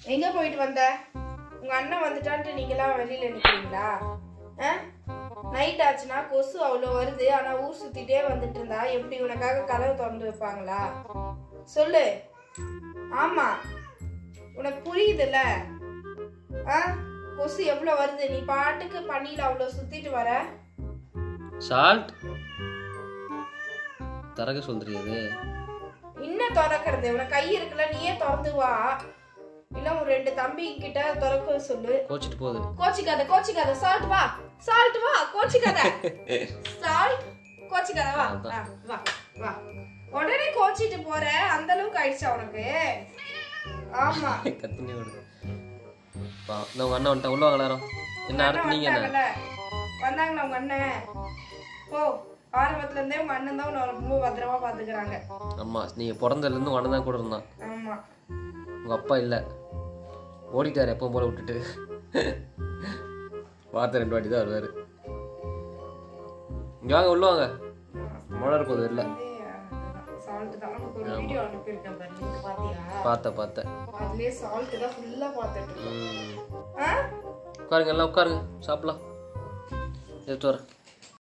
எங்க போயிட்டு வந்த உங்க அண்ணன் வந்துட்டான்ட்டு நீங்களாம் வெளியில நிக்கிறீங்களா நைட் ஆச்சுன்னா கொசு அவ்வளோ வருது ஆனா ஊர் சுத்திட்டே வந்துட்டு இருந்தா எப்படி உனக்காக கதவு திறந்து வைப்பாங்களா சொல்லு ஆமா உனக்கு புரியுதுல்ல ஆ கொசு எவ்வளோ வருது நீ பாட்டுக்கு பண்ணியில அவ்வளோ சுத்திட்டு வர சால்ட் திறக்க சொல்றியது இன்னும் திறக்கிறது உனக்கு கை இருக்குல்ல நீயே திறந்து வா இல்ல உன் ரெண்டு தம்பி கிட்ட திறக்க சொல்லு கோச்சிட்டு போகுது கோச்சிக்காத கோச்சிக்காத சால்ட் வா சால்ட் வா கோச்சிக்காத சால்ட் கோச்சிக்காத வா ஆ, வா வா உடனே கோச்சிட்டு போற அந்த அளவுக்கு ஆயிடுச்சா உனக்கு ஆமா கத்தினே விடுது பா இந்த உங்க அண்ணன் வந்துட்டா உள்ள வாங்க எல்லாரும் என்ன அடுத்து நீங்க என்ன வந்தாங்கல்ல வந்தாங்களா உங்க அண்ணன் போ ஆரம்பத்துல இருந்தே உங்க அண்ணன் தான் உன்னை ரொம்ப பத்திரமா பாத்துக்கிறாங்க ஆமா நீங்க பிறந்ததுல இருந்து உங்க அண்ணன் தான் கூட இருந்தான் ஆமா உங்க அப்பா இல்ல ஓடிட்டாரு எப்பவும் போல விட்டுட்டு வார்த்தை ரெண்டு வாட்டி தான் வருவாரு இங்க வாங்க உள்ள வாங்க மழை இருக்கும் இல்ல சால்ட் தான் உனக்கு ஒரு வீடியோ அனுப்பியிருக்கேன் பாரு நீங்க பாத்தியா பார்த்த பார்த்தேன் அதுலயே சால்ட் தான் ஃபுல்லா பார்த்துட்டு இருக்கேன். ம். ஆ உட்காருங்க எல்லாம் உட்காருங்க சாப்பிடலாம் எடுத்து வரேன்